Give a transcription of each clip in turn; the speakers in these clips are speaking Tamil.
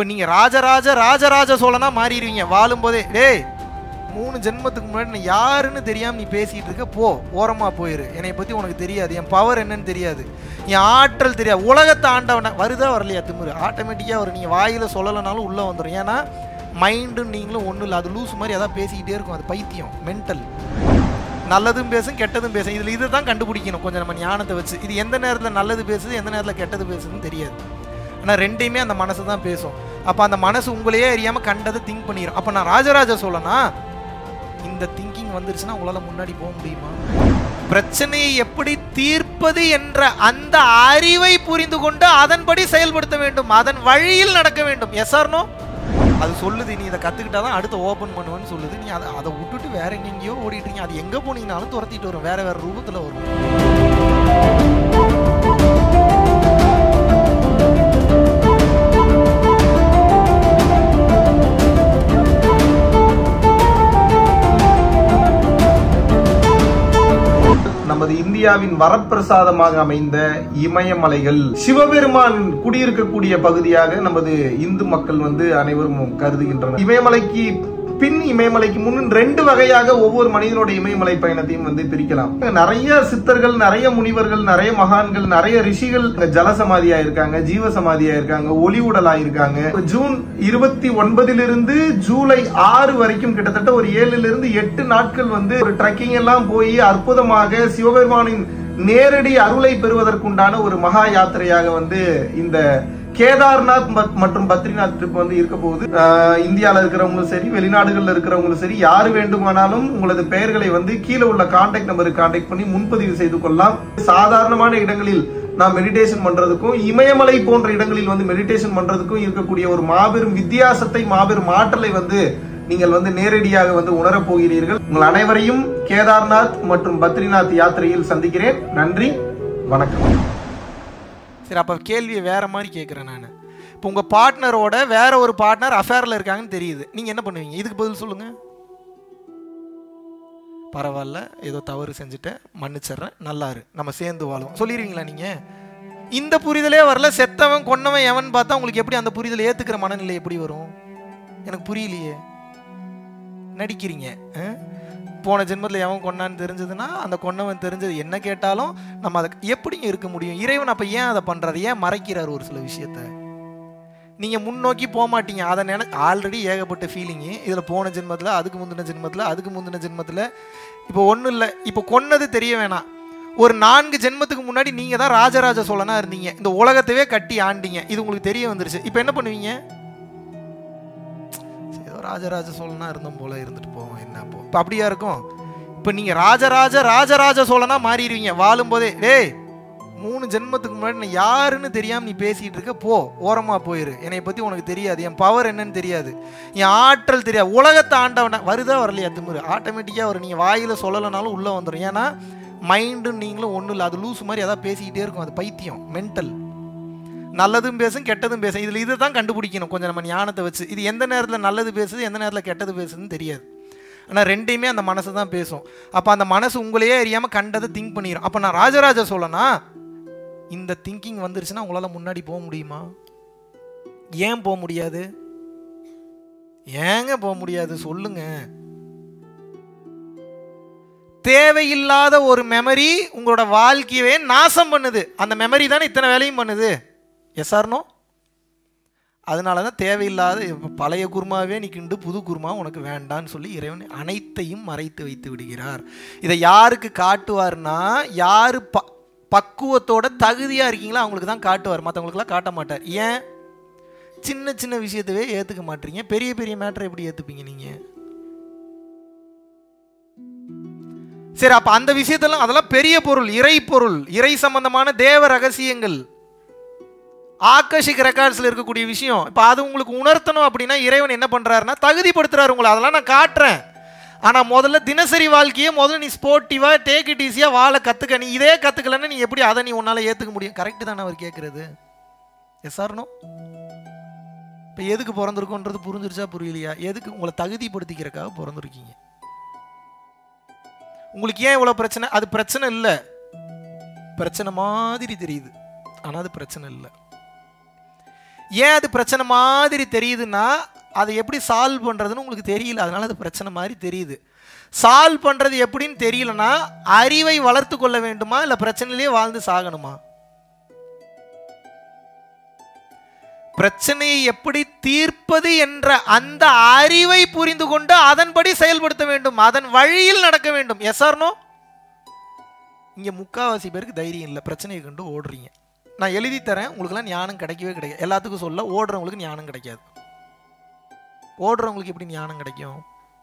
நீங்கள் ராஜராஜ ராஜராஜ சோழனா மாறிடுவீங்க வாழும்போதே டேய் மூணு ஜென்மத்துக்கு முன்னாடி நான் யாருன்னு தெரியாமல் நீ பேசிகிட்டு இருக்க போ ஓரமாக போயிரு என்னை பற்றி உனக்கு தெரியாது என் பவர் என்னன்னு தெரியாது என் ஆற்றல் தெரியாது உலகத்தை ஆண்டவன வருதா வரலையா திமிரு ஆட்டோமேட்டிக்காக வரும் நீங்கள் வாயில் சொல்லலைனாலும் உள்ளே வந்துடும் ஏன்னா மைண்டும் நீங்களும் ஒன்றும் இல்லை அது லூஸ் மாதிரி எதாவது பேசிக்கிட்டே இருக்கும் அது பைத்தியம் மென்டல் நல்லதும் பேசும் கெட்டதும் பேசும் இதில் இதை தான் கண்டுபிடிக்கணும் கொஞ்சம் நம்ம ஞானத்தை வச்சு இது எந்த நேரத்தில் நல்லது பேசுது எந்த நேரத்தில் கெட்டது பேசுதுன்னு தெரியாது ஆனால் ரெண்டையுமே அந்த மனசு தான் பேசும் அப்போ அந்த மனசு உங்களையே அறியாமல் கண்டதை திங்க் பண்ணிடும் அப்போ நான் ராஜராஜ சோழனா இந்த திங்கிங் வந்துருச்சுன்னா உங்களால் முன்னாடி போக முடியுமா பிரச்சனையை எப்படி தீர்ப்பது என்ற அந்த அறிவை புரிந்து கொண்டு அதன்படி செயல்படுத்த வேண்டும் அதன் வழியில் நடக்க வேண்டும் எஸ் ஆர்னோ அது சொல்லுது நீ இதை கற்றுக்கிட்டா தான் அடுத்து ஓப்பன் பண்ணுவேன்னு சொல்லுது நீ அதை அதை விட்டுட்டு வேற எங்கெங்கேயோ ஓடிட்டு இருக்கீங்க அது எங்கே போனீங்கனாலும் துரத்திட்டு வரும் வேற வேற ரூபத்தில் வரும் நமது இந்தியாவின் வரப்பிரசாதமாக அமைந்த இமயமலைகள் சிவபெருமான் குடியிருக்கக்கூடிய பகுதியாக நமது இந்து மக்கள் வந்து அனைவரும் கருதுகின்றனர் இமயமலைக்கு பின் இமயமலைக்கு முன் ரெண்டு வகையாக ஒவ்வொரு மனிதனுடைய இமயமலை பயணத்தையும் வந்து பிரிக்கலாம் நிறைய சித்தர்கள் நிறைய முனிவர்கள் நிறைய மகான்கள் நிறைய ரிஷிகள் இங்க ஜலசமாதியா இருக்காங்க ஜீவசமாதியா இருக்காங்க ஒளி உடலா இருக்காங்க ஜூன் இருபத்தி ஒன்பதிலிருந்து ஜூலை ஆறு வரைக்கும் கிட்டத்தட்ட ஒரு ஏழுல இருந்து எட்டு நாட்கள் வந்து ஒரு ட்ரெக்கிங் எல்லாம் போய் அற்புதமாக சிவபெருமானின் நேரடி அருளை பெறுவதற்குண்டான ஒரு மகா யாத்திரையாக வந்து இந்த கேதார்நாத் மத்- மற்றும் பத்ரிநாத் ட்ரிப் வந்து இருக்க போகுது ஆஹ் இந்தியால இருக்கிறவங்களும் சரி வெளிநாடுகள்ல இருக்கிறவங்களும் சரி யாரு வேண்டுமானாலும் உங்களது பெயர்களை வந்து கீழே உள்ள கான்டாக்ட் நம்பருக்கு கான்டாக்ட் பண்ணி முன்பதிவு செய்து கொள்ளலாம் சாதாரணமான இடங்களில் நாம் மெடிடேஷன் பண்றதுக்கும் இமயமலை போன்ற இடங்களில் வந்து மெடிடேஷன் பண்றதுக்கும் இருக்கக்கூடிய ஒரு மாபெரும் வித்தியாசத்தை மாபெரும் ஆற்றலை வந்து நீங்கள் வந்து நேரடியாக வந்து உணரப் போகிறீர்கள் உங்கள் அனைவரையும் கேதார்நாத் மற்றும் பத்ரிநாத் யாத்திரையில் சந்திக்கிறேன் நன்றி வணக்கம் சரி அப்போ கேள்வியை வேற மாதிரி கேட்குறேன் நான் இப்போ உங்கள் பார்ட்னரோட வேற ஒரு பார்ட்னர் அஃபேரில் இருக்காங்கன்னு தெரியுது நீங்கள் என்ன பண்ணுவீங்க இதுக்கு பதில் சொல்லுங்கள் பரவாயில்ல ஏதோ தவறு செஞ்சுட்டேன் மன்னிச்சிடுறேன் நல்லா இரு நம்ம சேர்ந்து வாழுவோம் சொல்லிடுவீங்களா நீங்கள் இந்த புரிதலே வரல செத்தவன் கொன்னவன் எவன் பார்த்தா உங்களுக்கு எப்படி அந்த புரிதலை ஏற்றுக்கிற மனநிலை எப்படி வரும் எனக்கு புரியலையே நடிக்கிறீங்க ஆ? போன ஜென்மத்தில் எவன் கொன்னான்னு தெரிஞ்சதுன்னா அந்த கொன்னவன் தெரிஞ்சது என்ன கேட்டாலும் நம்ம அதை எப்படிங்க இருக்க முடியும் இறைவன் அப்போ ஏன் அதை பண்ணுறாரு ஏன் மறைக்கிறார் ஒரு சில விஷயத்த நீங்கள் முன்னோக்கி போக மாட்டீங்க அதை நினை ஆல்ரெடி ஏகப்பட்ட ஃபீலிங்கு இதில் போன ஜென்மத்தில் அதுக்கு முந்தின ஜென்மத்தில் அதுக்கு முந்தின ஜென்மத்தில் இப்போ ஒன்றும் இல்லை இப்போ கொன்னது தெரிய வேணாம் ஒரு நான்கு ஜென்மத்துக்கு முன்னாடி நீங்கள் தான் ராஜராஜ சோழனா இருந்தீங்க இந்த உலகத்தவே கட்டி ஆண்டீங்க இது உங்களுக்கு தெரிய வந்துருச்சு இப்போ என்ன பண்ணுவீங்க ஏதோ ராஜராஜ சோழனா இருந்தோம் போல இருந்துட்டு போவோம் என்ன போ இப்போ அப்படியா இருக்கும் இப்போ நீங்கள் ராஜராஜ ராஜராஜ சோழனா மாறிடுவீங்க வாழும்போதே டேய் மூணு ஜென்மத்துக்கு முன்னாடி நான் யாருன்னு தெரியாமல் நீ பேசிகிட்டு இருக்க போ ஓரமாக போயிரு என்னை பற்றி உனக்கு தெரியாது என் பவர் என்னன்னு தெரியாது என் ஆற்றல் தெரியாது உலகத்தை ஆண்டவன வருதா வரலையா திமிரு ஆட்டோமேட்டிக்காக வரும் நீங்கள் வாயில் சொல்லலைனாலும் உள்ளே வந்துடும் ஏன்னா மைண்டும் நீங்களும் ஒன்றும் இல்லை அது லூஸ் மாதிரி எதாவது பேசிக்கிட்டே இருக்கும் அது பைத்தியம் மென்டல் நல்லதும் பேசும் கெட்டதும் பேசும் இதில் இதை தான் கண்டுபிடிக்கணும் கொஞ்சம் நம்ம ஞானத்தை வச்சு இது எந்த நேரத்தில் நல்லது பேசுது எந்த நேரத்தில் கெட்டது பேசுதுன்னு தெரியாது ஆனால் ரெண்டையுமே அந்த மனசு தான் பேசும் அப்போ அந்த மனசு உங்களையே அறியாமல் கண்டதை திங்க் பண்ணிடும் அப்போ நான் ராஜராஜ சோழனா இந்த திங்கிங் வந்துருச்சுன்னா உங்களால் முன்னாடி போக முடியுமா ஏன் போக முடியாது ஏங்க போக முடியாது சொல்லுங்க தேவையில்லாத ஒரு மெமரி உங்களோட வாழ்க்கையவே நாசம் பண்ணுது அந்த மெமரி தானே இத்தனை வேலையும் பண்ணுது எஸ் ஆர்னோ அதனால தான் தேவையில்லாத இப்ப பழைய குருமாவே நீ கிண்டு புது குருமா உனக்கு வேண்டான்னு சொல்லி இறைவன் அனைத்தையும் மறைத்து வைத்து விடுகிறார் இதை யாருக்கு காட்டுவார்னா யார் ப பக்குவத்தோட தகுதியாக இருக்கீங்களோ அவங்களுக்கு தான் காட்டுவார் மற்றவங்களுக்குலாம் காட்ட மாட்டார் ஏன் சின்ன சின்ன விஷயத்தவே ஏற்றுக்க மாட்டீங்க பெரிய பெரிய மேட்டரை எப்படி ஏற்றுப்பீங்க நீங்கள் சரி அப்போ அந்த விஷயத்தெல்லாம் அதெல்லாம் பெரிய பொருள் இறை பொருள் இறை சம்பந்தமான தேவ ரகசியங்கள் ஆக்கஷிக் ரெக்கார்ட்ஸில் இருக்கக்கூடிய விஷயம் இப்போ அது உங்களுக்கு உணர்த்தணும் அப்படின்னா இறைவன் என்ன பண்ணுறாருன்னா தகுதிப்படுத்துறாரு உங்களை அதெல்லாம் நான் காட்டுறேன் ஆனால் முதல்ல தினசரி வாழ்க்கையை முதல்ல நீ ஸ்போர்ட்டிவாக டேக் இட் ஈஸியாக வாழ கற்றுக்க நீ இதே கற்றுக்கலன்னா நீ எப்படி அதை நீ உன்னால் ஏற்றுக்க முடியும் கரெக்டு தானே அவர் கேட்குறது எஸ் ஆர்னோ இப்போ எதுக்கு பிறந்திருக்கோன்றது புரிஞ்சிருச்சா புரியலையா எதுக்கு உங்களை தகுதிப்படுத்திக்கிறக்காக பிறந்திருக்கீங்க உங்களுக்கு ஏன் இவ்வளோ பிரச்சனை அது பிரச்சனை இல்லை பிரச்சனை மாதிரி தெரியுது ஆனால் அது பிரச்சனை இல்லை ஏன் அது பிரச்சனை மாதிரி தெரியுதுன்னா அதை எப்படி சால்வ் பண்ணுறதுன்னு உங்களுக்கு தெரியல அதனால அது பிரச்சனை மாதிரி தெரியுது சால்வ் பண்ணுறது எப்படின்னு தெரியலனா அறிவை வளர்த்து கொள்ள வேண்டுமா இல்லை பிரச்சனையிலேயே வாழ்ந்து சாகணுமா பிரச்சனையை எப்படி தீர்ப்பது என்ற அந்த அறிவை புரிந்து கொண்டு அதன்படி செயல்படுத்த வேண்டும் அதன் வழியில் நடக்க வேண்டும் எஸ் ஆர்னோ இங்க முக்காவாசி பேருக்கு தைரியம் இல்லை பிரச்சனையை கண்டு ஓடுறீங்க நான் எழுதி தரேன் உங்களுக்குலாம் ஞானம் கிடைக்கவே கிடைக்காது எல்லாத்துக்கும் சொல்ல ஓடுறவங்களுக்கு ஞானம் கிடைக்காது ஓடுறவங்களுக்கு எப்படி ஞானம் கிடைக்கும்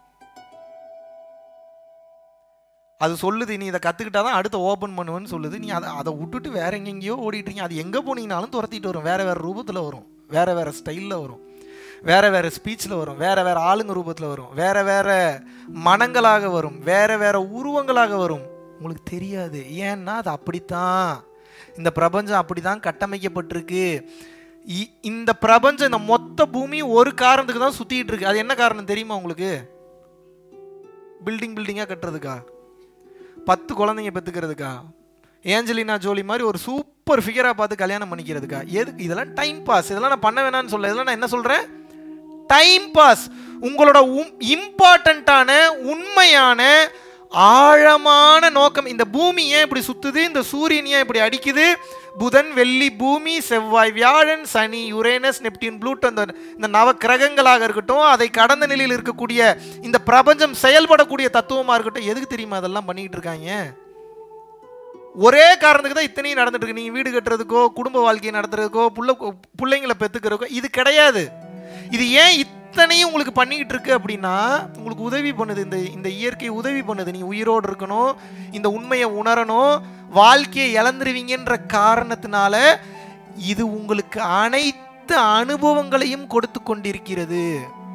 அது சொல்லுது நீ இதை கற்றுக்கிட்டாதான் அடுத்த ஓப்பன் பண்ணுவேன்னு சொல்லுது நீ அதை அதை விட்டுட்டு வேற எங்கெங்கேயோ ஓடிட்டு இருக்கீங்க அது எங்கே போனீங்கனாலும் துரத்திட்டு வரும் வேற வேற ரூபத்தில் வரும் வேற வேற ஸ்டைலில் வரும் வேற வேற ஸ்பீச்சில் வரும் வேற வேற ஆளுங்க ரூபத்தில் வரும் வேற வேற மனங்களாக வரும் வேற வேற உருவங்களாக வரும் உங்களுக்கு தெரியாது ஏன்னா அது அப்படித்தான் இந்த பிரபஞ்சம் அப்படிதான் கட்டமைக்கப்பட்டிருக்கு இ- இந்த பிரபஞ்சம் இந்த மொத்த பூமி ஒரு காரணத்துக்கு தான் சுத்திட்டு இருக்கு அது என்ன காரணம் தெரியுமா உங்களுக்கு பில்டிங் பில்டிங்காக கட்டுறதுக்கா பத்து குழந்தைங்க பெற்றுக்கிறதுக்கா ஏஞ்சலினா ஜோலி மாதிரி ஒரு சூப்பர் ஃபிகராக பார்த்து கல்யாணம் பண்ணிக்கிறதுக்கா எதுக்கு இதெல்லாம் டைம் பாஸ் இதெல்லாம் நான் பண்ண வேணாம்னு சொல்ல இதெல்லாம் நான் என்ன சொல்கிறேன் டைம் பாஸ் உங்களோட இம்பார்ட்டண்ட்டான உண்மையான ஆழமான நோக்கம் இந்த பூமி ஏன் இப்படி சுத்துது இந்த சூரியன் ஏன் இப்படி அடிக்குது புதன் வெள்ளி பூமி செவ்வாய் வியாழன் சனி யுரேனஸ் நெப்டின் ப்ளூட்டோ இந்த இந்த நவ கிரகங்களாக இருக்கட்டும் அதை கடந்த நிலையில் இருக்கக்கூடிய இந்த பிரபஞ்சம் செயல்படக்கூடிய தத்துவமாக இருக்கட்டும் எதுக்கு தெரியுமா அதெல்லாம் பண்ணிக்கிட்டு இருக்காங்க ஒரே காரணத்துக்கு தான் இத்தனையும் நடந்துட்டு இருக்கு நீங்கள் வீடு கட்டுறதுக்கோ குடும்ப வாழ்க்கையை நடத்துறதுக்கோ புள்ள பிள்ளைங்களை பெற்றுக்கிறதுக்கோ இது கிடையாது இது ஏன் இத்தனையும் உங்களுக்கு பண்ணிக்கிட்டு இருக்கு அப்படின்னா உங்களுக்கு உதவி பண்ணுது இந்த இந்த இயற்கை உதவி பண்ணுது நீ உயிரோடு இருக்கணும் இந்த உண்மையை உணரணும் வாழ்க்கையை இழந்துருவீங்கன்ற காரணத்தினால இது உங்களுக்கு அனைத்து அனுபவங்களையும் கொடுத்து கொண்டிருக்கிறது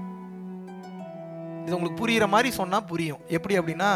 இது உங்களுக்கு புரியுற மாதிரி சொன்னா புரியும் எப்படி அப்படின்னா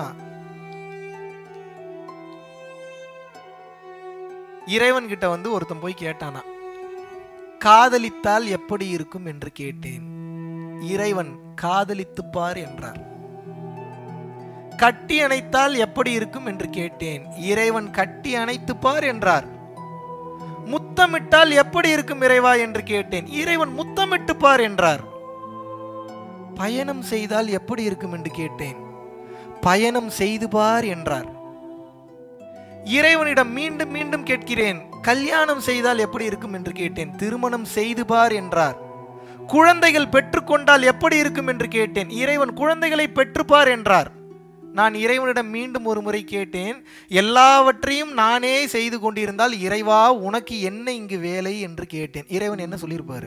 இறைவன் கிட்ட வந்து ஒருத்தன் போய் கேட்டானா காதலித்தால் எப்படி இருக்கும் என்று கேட்டேன் இறைவன் காதலித்துப் பார் என்றார் கட்டி அணைத்தால் எப்படி இருக்கும் என்று கேட்டேன் இறைவன் கட்டி அணைத்துப் பார் என்றார் முத்தமிட்டால் எப்படி இருக்கும் இறைவா என்று கேட்டேன் இறைவன் முத்தமிட்டு பார் என்றார் பயணம் செய்தால் எப்படி இருக்கும் என்று கேட்டேன் பயணம் செய்து பார் என்றார் இறைவனிடம் மீண்டும் மீண்டும் கேட்கிறேன் கல்யாணம் செய்தால் எப்படி இருக்கும் என்று கேட்டேன் திருமணம் செய்து பார் என்றார் குழந்தைகள் பெற்றுக்கொண்டால் எப்படி இருக்கும் என்று கேட்டேன் இறைவன் குழந்தைகளை பெற்றுப்பார் என்றார் நான் இறைவனிடம் மீண்டும் ஒரு முறை கேட்டேன் எல்லாவற்றையும் நானே செய்து கொண்டிருந்தால் இறைவா உனக்கு என்ன இங்கு வேலை என்று கேட்டேன் இறைவன் என்ன சொல்லியிருப்பாரு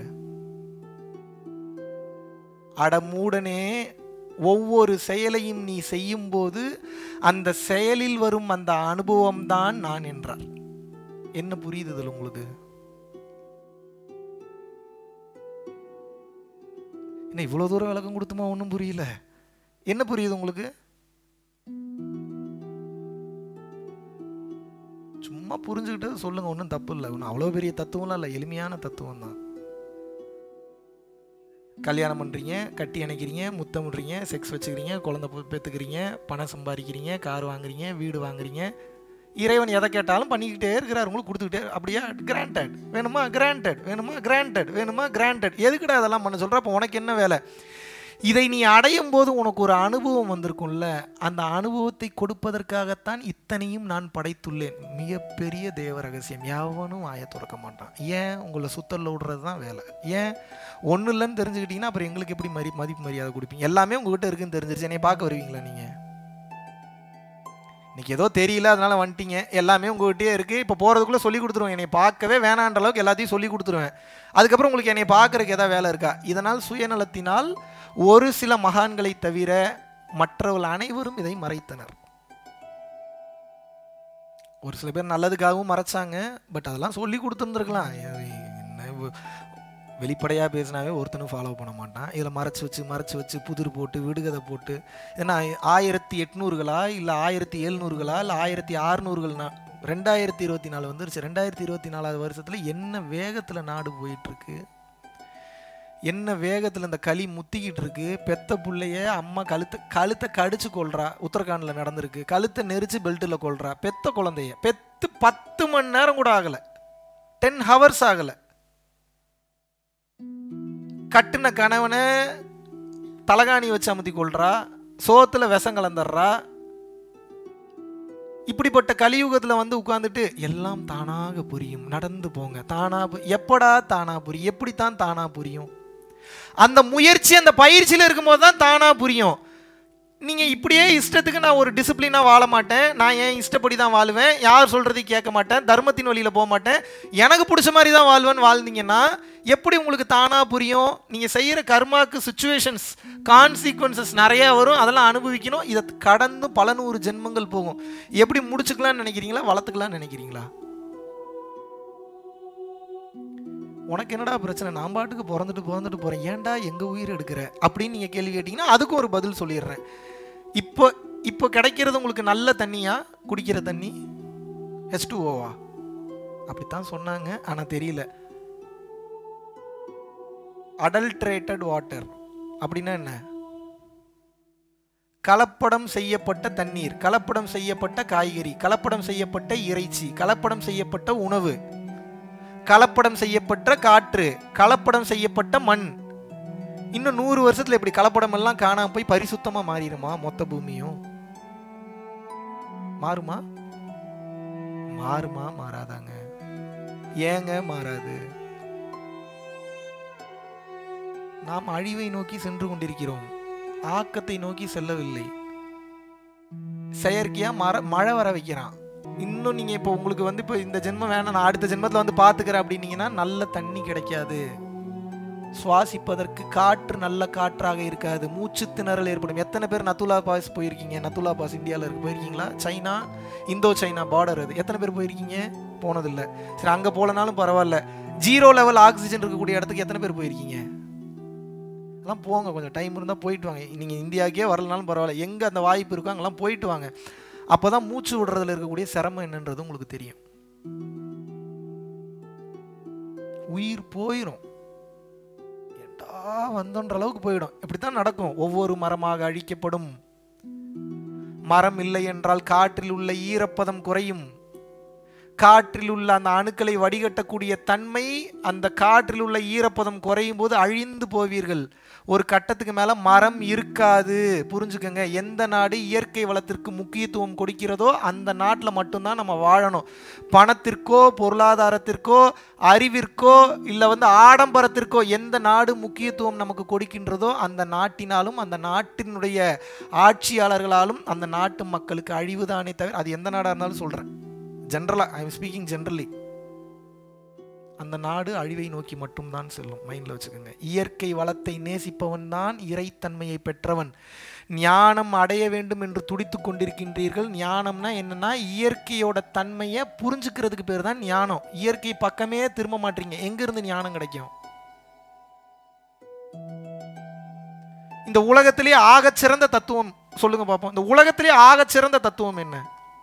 அடமூடனே ஒவ்வொரு செயலையும் நீ செய்யும்போது அந்த செயலில் வரும் அந்த அனுபவம் தான் நான் என்றார் என்ன புரியுது இதுல உங்களுக்கு என்ன இவ்வளவு தூரம் விளக்கம் கொடுத்துமா ஒன்றும் புரியல என்ன புரியுது உங்களுக்கு சும்மா புரிஞ்சுக்கிட்டு சொல்லுங்க ஒன்றும் தப்பு இல்லை ஒன்றும் அவ்வளோ பெரிய தத்துவம்லாம் இல்லை எளிமையான தத்துவம் தான் கல்யாணம் பண்ணுறீங்க கட்டி அணைக்கிறீங்க முத்தமிடுறீங்க செக்ஸ் வச்சுக்கிறீங்க குழந்தை பெ- பெத்துக்கிறீங்க பணம் சம்பாதிக்கிறீங்க கார் வாங்குறீங்க வீடு வாங்குறீங்க இறைவன் எதை கேட்டாலும் பண்ணிக்கிட்டே இருக்கிறார் உங்களுக்கு கொடுத்துக்கிட்டே அப்படியா கிராண்டட் வேணுமா கிராண்டட் வேணுமா கிராண்டட் வேணுமா கிராண்டட் எதுக்குடா அதெல்லாம் பண்ண சொல்கிற அப்போ உனக்கு என்ன வேலை இதை நீ அடையும் போது உனக்கு ஒரு அனுபவம் வந்திருக்கும்ல அந்த அனுபவத்தை கொடுப்பதற்காகத்தான் இத்தனையும் நான் படைத்துள்ளேன் மிகப்பெரிய தேவ ரகசியம் எவனும் வாயை திறக்க மாட்டான் ஏன் உங்களை சுத்தல்ல விடுறது தான் வேலை ஏன் ஒன்றும் இல்லைன்னு தெரிஞ்சுக்கிட்டீங்கன்னா அப்புறம் எங்களுக்கு எப்படி மதி மதிப்பு மரியாதை கொடுப்பீங்க எல்லாமே உங்ககிட்ட இருக்குன்னு தெரிஞ்சிருச்சு என்னை பார்க்க வருவீங்களா நீங்கள் இன்னைக்கு ஏதோ தெரியல அதனால வந்துட்டீங்க எல்லாமே உங்ககிட்டயே இருக்குது இப்போ போகிறதுக்குள்ளே சொல்லி கொடுத்துருவேன் என்னை பார்க்கவே வேணான்ற அளவுக்கு எல்லாத்தையும் சொல்லி கொடுத்துருவேன் அதுக்கப்புறம் உங்களுக்கு என்னை பார்க்கறதுக்கு ஏதாவது வேலை இருக்கா இதனால் சுயநலத்தினால் ஒரு சில மகான்களை தவிர மற்றவர்கள் அனைவரும் இதை மறைத்தனர் ஒரு சில பேர் நல்லதுக்காகவும் மறைச்சாங்க பட் அதெல்லாம் சொல்லி கொடுத்துருந்துருக்கலாம் என்ன இவ- வெளிப்படையாக பேசினாவே ஒருத்தனும் ஃபாலோ பண்ண மாட்டான் இதில் மறைச்சு வச்சு மறைச்சு வச்சு புதிர் போட்டு விடுகதை போட்டு ஏன்னா ஆயிரத்தி எட்நூறுகளா இல்லை ஆயிரத்தி எழுநூறுகளா இல்லை ஆயிரத்தி அறுநூறுகள் ரெண்டாயிரத்தி இருபத்தி நாலு வந்துருச்சு ரெண்டாயிரத்தி இருபத்தி நாலாவது வருஷத்தில் என்ன வேகத்தில் நாடு போயிட்டுருக்கு என்ன வேகத்தில் இந்த களி முத்திக்கிட்டு இருக்கு பெத்த புள்ளைய அம்மா கழுத்தை கழுத்தை கடிச்சு கொள்றா உத்தரகாண்டில் நடந்திருக்கு கழுத்தை நெரிச்சு பெல்ட்டில் கொள்றா பெத்த குழந்தைய பெத்து பத்து மணி நேரம் கூட ஆகலை டென் ஹவர்ஸ் ஆகலை கட்டுன கணவனை தலகாணி வச்சு அமுத்தி கொள்றா சோத்துல விஷம் கலந்துடுறா இப்படிப்பட்ட கலியுகத்தில் வந்து உட்காந்துட்டு எல்லாம் தானாக புரியும் நடந்து போங்க தானா பு- எப்படா தானா புரியும் எப்படித்தான் தானா புரியும் அந்த முயற்சி அந்த பயிற்சியில் இருக்கும்போது தான் தானா புரியும் நீங்கள் இப்படியே இஷ்டத்துக்கு நான் ஒரு டிசிப்ளினாக வாழ மாட்டேன் நான் என் இஷ்டப்படி தான் வாழுவேன் யார் சொல்கிறதையும் கேட்க மாட்டேன் தர்மத்தின் வழியில் போக மாட்டேன் எனக்கு பிடிச்ச மாதிரி தான் வாழ்வேன்னு வாழ்ந்தீங்கன்னா எப்படி உங்களுக்கு தானாக புரியும் நீங்கள் செய்கிற கர்மாக்கு சுச்சுவேஷன்ஸ் கான்சிக்வன்சஸ் நிறையா வரும் அதெல்லாம் அனுபவிக்கணும் இதை கடந்து பல நூறு ஜென்மங்கள் போகும் எப்படி முடிச்சுக்கலாம்னு நினைக்கிறீங்களா வளர்த்துக்கலாம்னு நினைக்கிறீங்களா உனக்கு என்னடா பிரச்சனை நான் பாட்டுக்கு பிறந்துட்டு பிறந்துட்டு போகிறேன் ஏன்டா எங்கள் உயிர் எடுக்கிற அப்படின்னு நீங்கள் கேள்வி கேட்டிங்கன்னா அதுக்கு ஒரு பதில் சொல்லிடுறேன் இப்போ இப்போ கிடைக்கிறது உங்களுக்கு நல்ல தண்ணியா குடிக்கிற தண்ணி ஹெச் டூ ஓவா அப்படித்தான் சொன்னாங்க ஆனால் தெரியல அடல்ட்ரேட்டட் வாட்டர் அப்படின்னா என்ன கலப்படம் செய்யப்பட்ட தண்ணீர் கலப்படம் செய்யப்பட்ட காய்கறி கலப்படம் செய்யப்பட்ட இறைச்சி கலப்படம் செய்யப்பட்ட உணவு கலப்படம் செய்யப்பட்ட காற்று கலப்படம் செய்யப்பட்ட மண் இன்னும் நூறு வருஷத்துல இப்படி கலப்படம் எல்லாம் காணாம போய் பரிசுத்தமா மாறிடுமா மொத்த பூமியும் மாறுமா மாறுமா மாறாதாங்க ஏங்க மாறாது நாம் அழிவை நோக்கி சென்று கொண்டிருக்கிறோம் ஆக்கத்தை நோக்கி செல்லவில்லை செயற்கையா மர மழை வர வைக்கிறான் இன்னும் நீங்க இப்போ உங்களுக்கு வந்து இப்போ இந்த ஜென்மம் வேணாம் நான் அடுத்த ஜென்மத்துல வந்து பாத்துக்கிறேன் அப்படின்னீங்கன்னா நல்ல தண்ணி கிடைக்காது சுவாசிப்பதற்கு காற்று நல்ல காற்றாக இருக்காது மூச்சு திணறல் ஏற்படும் எத்தனை பேர் நத்துலா பாஸ் போயிருக்கீங்க நத்துலா பாஸ் இந்தியாவில் இருக்கு போயிருக்கீங்களா சைனா இந்தோ சைனா பார்டர் அது எத்தனை பேர் போயிருக்கீங்க போனதில்லை சரி அங்கே போலனாலும் பரவாயில்ல ஜீரோ லெவல் ஆக்சிஜன் இருக்கக்கூடிய இடத்துக்கு எத்தனை பேர் போயிருக்கீங்க அதெல்லாம் போங்க கொஞ்சம் டைம் இருந்தால் போயிட்டு வாங்க நீங்கள் இந்தியாவுக்கே வரலனாலும் பரவாயில்ல எங்கே அந்த வாய்ப்பு இருக்கோ அங்கெல்லாம் போயிட்டு வாங்க அப்போ தான் மூச்சு விடுறதுல இருக்கக்கூடிய சிரமம் என்னன்றது உங்களுக்கு தெரியும் உயிர் போயிடும் ஏண்டா வந்தோன்ற அளவுக்கு போயிடும் இப்படித்தான் நடக்கும் ஒவ்வொரு மரமாக அழிக்கப்படும் மரம் இல்லை என்றால் காற்றில் உள்ள ஈரப்பதம் குறையும் காற்றில் உள்ள அந்த அணுக்களை வடிகட்டக்கூடிய தன்மை அந்த காற்றில் உள்ள ஈரப்பதம் குறையும் போது அழிந்து போவீர்கள் ஒரு கட்டத்துக்கு மேல மரம் இருக்காது புரிஞ்சுக்கங்க எந்த நாடு இயற்கை வளத்திற்கு முக்கியத்துவம் கொடுக்கிறதோ அந்த நாட்டில் மட்டும்தான் நம்ம வாழணும் பணத்திற்கோ பொருளாதாரத்திற்கோ அறிவிற்கோ இல்லை வந்து ஆடம்பரத்திற்கோ எந்த நாடு முக்கியத்துவம் நமக்கு கொடுக்கின்றதோ அந்த நாட்டினாலும் அந்த நாட்டினுடைய ஆட்சியாளர்களாலும் அந்த நாட்டு மக்களுக்கு அழிவுதானே தவிர அது எந்த நாடாக இருந்தாலும் சொல்கிறேன் ஜென்ரலாக ஐ எம் ஸ்பீக்கிங் ஜென்ரலி அந்த நாடு அழிவை நோக்கி மட்டும்தான் செல்லும் மைண்டில் வச்சுக்கோங்க இயற்கை வளத்தை நேசிப்பவன் தான் இறைத்தன்மையை பெற்றவன் ஞானம் அடைய வேண்டும் என்று துடித்து கொண்டிருக்கின்றீர்கள் ஞானம்னா என்னன்னா இயற்கையோட தன்மையை புரிஞ்சுக்கிறதுக்கு பேர் தான் ஞானம் இயற்கை பக்கமே திரும்ப மாட்டீங்க எங்கிருந்து ஞானம் கிடைக்கும் இந்த உலகத்திலேயே ஆகச்சிறந்த தத்துவம் சொல்லுங்க பார்ப்போம் இந்த உலகத்திலேயே ஆகச்சிறந்த தத்துவம் என்ன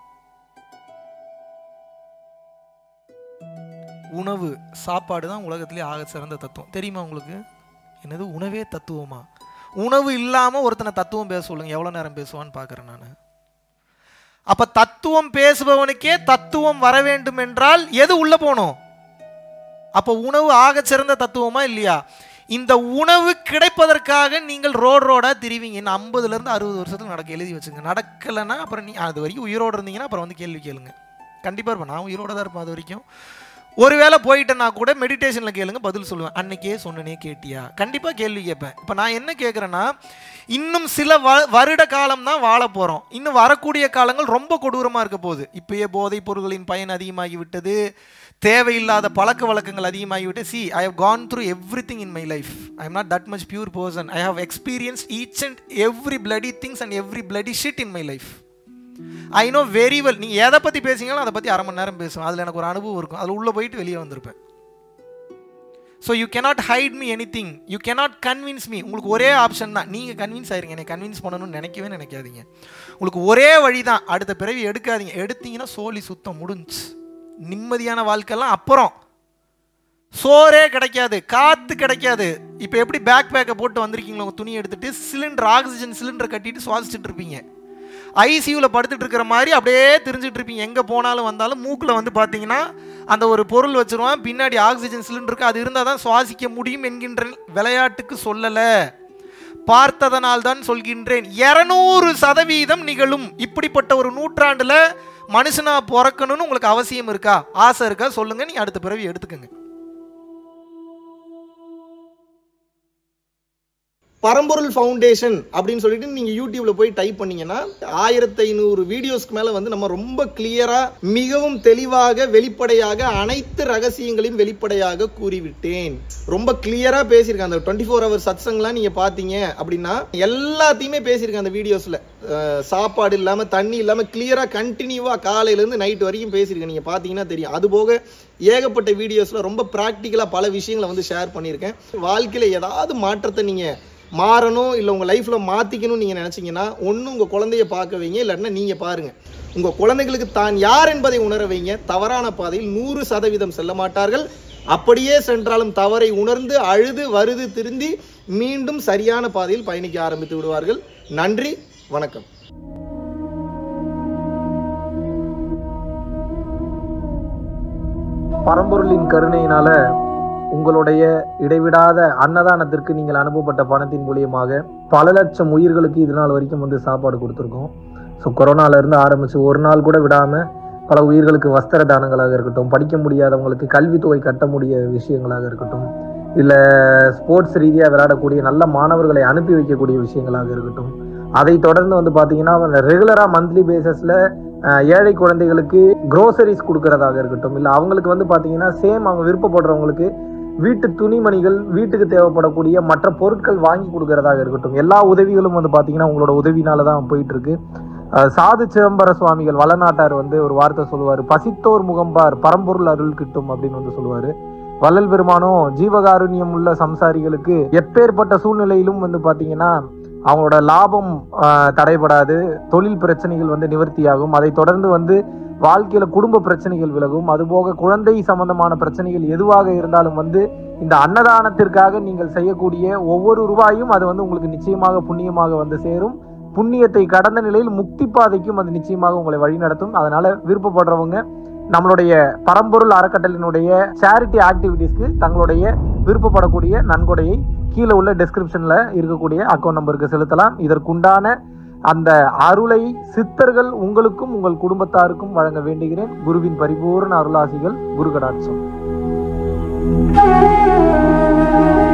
உணவு சாப்பாடு தான் உலகத்திலே ஆக சிறந்த தத்துவம் தெரியுமா உங்களுக்கு என்னது உணவே தத்துவமா உணவு இல்லாமல் ஒருத்தனை தத்துவம் பேச சொல்லுங்க எவ்வளோ நேரம் பேசுவான்னு பார்க்குறேன் நான் அப்போ தத்துவம் பேசுபவனுக்கே தத்துவம் வர வேண்டும் என்றால் எது உள்ள போகணும் அப்போ உணவு ஆக சிறந்த தத்துவமா இல்லையா இந்த உணவு கிடைப்பதற்காக நீங்கள் ரோடு ரோடாக திரிவீங்க இன்னும் ஐம்பதுலேருந்து அறுபது வருஷத்துல நடக்க எழுதி வச்சுங்க நடக்கலைன்னா அப்புறம் நீ அது வரைக்கும் உயிரோடு இருந்தீங்கன்னா அப்புறம் வந்து கேள்வி கேளுங்க கண்டிப்பாக இருப்பேன் நான் உயிரோட தான் இருப்பேன் அது வரைக்கும் ஒருவேளை போயிட்டேன்னா கூட மெடிடேஷனில் கேளுங்க பதில் சொல்லுவேன் அன்னைக்கே சொன்னனே கேட்டியா கண்டிப்பாக கேள்வி கேட்பேன் இப்போ நான் என்ன கேட்குறேன்னா இன்னும் சில வ வருட காலம் தான் வாழ போகிறோம் இன்னும் வரக்கூடிய காலங்கள் ரொம்ப கொடூரமாக இருக்க போகுது இப்பயே போதைப் பொருட்களின் பயன் அதிகமாகி விட்டது தேவையில்லாத பழக்க வழக்கங்கள் அதிகமாகி விட்டு see I have gone through everything in my life I am not that much pure person I have experience each and every bloody things and every bloody shit in my life I know very well நீங்கள் எதை பற்றி பேசுங்களோ அதை பற்றி அரை மணி நேரம் பேசுவேன் அதில் எனக்கு ஒரு அனுபவம் இருக்கும் அதில் உள்ளே போயிட்டு வெளியே வந்திருப்பேன் so you cannot hide me anything you cannot convince me உங்களுக்கு ஒரே ஆப்ஷன் தான் நீங்கள் கன்வின்ஸ் ஆயிருங்க என்னை கன்வின்ஸ் பண்ணணும்னு நினைக்கவே நினைக்காதீங்க உங்களுக்கு ஒரே வழி தான் அடுத்த பிறவி எடுக்காதீங்க எடுத்தீங்கன்னா சோலி சுத்தம் முடிஞ்சு நிம்மதியான வாழ்க்கைலாம் அப்புறம் சோறே கிடைக்காது காற்று கிடைக்காது இப்போ எப்படி பேக் பேக்கை போட்டு வந்திருக்கீங்களோ உங்கள் துணி எடுத்துட்டு சிலிண்டர் ஆக்சிஜன் சிலிண்டர் கட்டிட்டு சுவாசிச்சுட்டு இருப்பீங்க ஐசியூவில் படுத்துட்டு இருக்கிற மாதிரி அப்படியே தெரிஞ்சுட்டு இருப்பீங்க எங்கே போனாலும் வந்தாலும் மூக்கில் வந்து பார்த்தீங்கன்னா அந்த ஒரு பொருள் வச்சிருவான் பின்னாடி ஆக்சிஜன் சிலிண்டருக்கு அது இருந்தால் தான் சுவாசிக்க முடியும் என்கின்ற விளையாட்டுக்கு சொல்லலை பார்த்ததனால் தான் சொல்கின்றேன் இரநூறு சதவீதம் நிகழும் இப்படிப்பட்ட ஒரு நூற்றாண்டுல மனுஷனா பிறக்கணும்னு உங்களுக்கு அவசியம் இருக்கா ஆசை இருக்கா சொல்லுங்க நீ அடுத்த பிறவி எடுத்துக்கங்க பரம்பொருள் ஃபவுண்டேஷன் அப்படின்னு சொல்லிட்டு நீங்க யூடியூப்ல போய் டைப் பண்ணீங்கன்னா ஆயிரத்தி ஐநூறு வீடியோஸ்க்கு மேல வந்து நம்ம ரொம்ப கிளியரா மிகவும் தெளிவாக வெளிப்படையாக அனைத்து ரகசியங்களையும் வெளிப்படையாக கூறிவிட்டேன் ரொம்ப கிளியரா பேசியிருக்கேன் அந்த டுவெண்ட்டி ஃபோர் ஹவர் சத்சங்லாம் நீங்க பாத்தீங்க அப்படின்னா எல்லாத்தையுமே பேசியிருக்கேன் அந்த வீடியோஸ்ல அஹ், சாப்பாடு இல்லாம தண்ணி இல்லாம கிளியரா கண்டினியூவா காலையில இருந்து நைட் வரைக்கும் பேசியிருக்கேன் நீங்க பாத்தீங்கன்னா தெரியும் அது போக ஏகப்பட்ட வீடியோஸ்ல ரொம்ப ப்ராக்டிக்கலா பல விஷயங்களை வந்து ஷேர் பண்ணியிருக்கேன் வாழ்க்கையில ஏதாவது மாற்றத்தை நீங்க மாறணும் இல்லை உங்கள் லைஃப்பில் மாற்றிக்கணும்னு நீங்கள் நினச்சிங்கன்னா ஒன்று உங்கள் குழந்தைய பார்க்க வைங்க இல்லைன்னா நீங்கள் பாருங்கள் உங்கள் குழந்தைகளுக்கு தான் யார் என்பதை உணர வைங்க தவறான பாதையில் நூறு சதவீதம் செல்ல மாட்டார்கள் அப்படியே சென்றாலும் தவறை உணர்ந்து அழுது வருது திருந்தி மீண்டும் சரியான பாதையில் பயணிக்க ஆரம்பித்து விடுவார்கள் நன்றி வணக்கம் பரம்பொருளின் கருணையினால உங்களுடைய இடைவிடாத அன்னதானத்திற்கு நீங்கள் அனுப்பப்பட்ட பணத்தின் மூலியமாக பல லட்சம் உயிர்களுக்கு இது நாள் வரைக்கும் வந்து சாப்பாடு கொடுத்துருக்கோம் ஸோ கொரோனால இருந்து ஆரம்பிச்சு ஒரு நாள் கூட விடாம பல உயிர்களுக்கு வஸ்திர தானங்களாக இருக்கட்டும் படிக்க முடியாதவங்களுக்கு கல்வித்தொகை கட்ட முடிய விஷயங்களாக இருக்கட்டும் இல்லை ஸ்போர்ட்ஸ் ரீதியாக விளையாடக்கூடிய நல்ல மாணவர்களை அனுப்பி வைக்கக்கூடிய விஷயங்களாக இருக்கட்டும் அதை தொடர்ந்து வந்து பார்த்தீங்கன்னா ரெகுலராக மந்த்லி பேசிஸில் ஏழை குழந்தைகளுக்கு க்ரோசரிஸ் கொடுக்கறதாக இருக்கட்டும் இல்லை அவங்களுக்கு வந்து பார்த்தீங்கன்னா சேம் அவங்க விருப்பப்படுறவங்களுக்கு வீட்டு துணிமணிகள் வீட்டுக்கு தேவைப்படக்கூடிய மற்ற பொருட்கள் வாங்கி கொடுக்கறதாக இருக்கட்டும் எல்லா உதவிகளும் வந்து பார்த்தீங்கன்னா உங்களோட உதவினால தான் போயிட்டு இருக்கு அஹ் சாது சிதம்பர சுவாமிகள் வளநாட்டார் வந்து ஒரு வார்த்தை சொல்லுவார் பசித்தோர் முகம்பார் பரம்பொருள் அருள் கிட்டும் அப்படின்னு வந்து சொல்லுவாரு வள்ளல் பெருமானும் ஜீவகாருண்யம் உள்ள சம்சாரிகளுக்கு எப்பேற்பட்ட சூழ்நிலையிலும் வந்து பார்த்தீங்கன்னா அவங்களோட லாபம் ஆஹ், தடைபடாது தொழில் பிரச்சனைகள் வந்து நிவர்த்தியாகும் அதை தொடர்ந்து வந்து வாழ்க்கையில குடும்ப பிரச்சனைகள் விலகும் அதுபோக குழந்தை சம்பந்தமான பிரச்சனைகள் எதுவாக இருந்தாலும் வந்து இந்த அன்னதானத்திற்காக நீங்கள் செய்யக்கூடிய ஒவ்வொரு ரூபாயும் அது வந்து உங்களுக்கு நிச்சயமாக புண்ணியமாக வந்து சேரும் புண்ணியத்தை கடந்த நிலையில் முக்தி பாதைக்கும் அது நிச்சயமாக உங்களை வழிநடத்தும் அதனால விருப்பப்படுறவங்க நம்மளுடைய பரம்பொருள் அறக்கட்டளினுடைய சேரிட்டி ஆக்டிவிட்டீஸ்க்கு தங்களுடைய விருப்பப்படக்கூடிய நன்கொடையை கீழே உள்ள டெஸ்கிரிப்ஷன்ல இருக்கக்கூடிய அக்கௌண்ட் நம்பருக்கு செலுத்தலாம் இதற்குண்டான அந்த அருளை சித்தர்கள் உங்களுக்கும் உங்கள் குடும்பத்தாருக்கும் வழங்க வேண்டுகிறேன் குருவின் பரிபூர்ண அருளாசிகள் குரு கடாட்சம்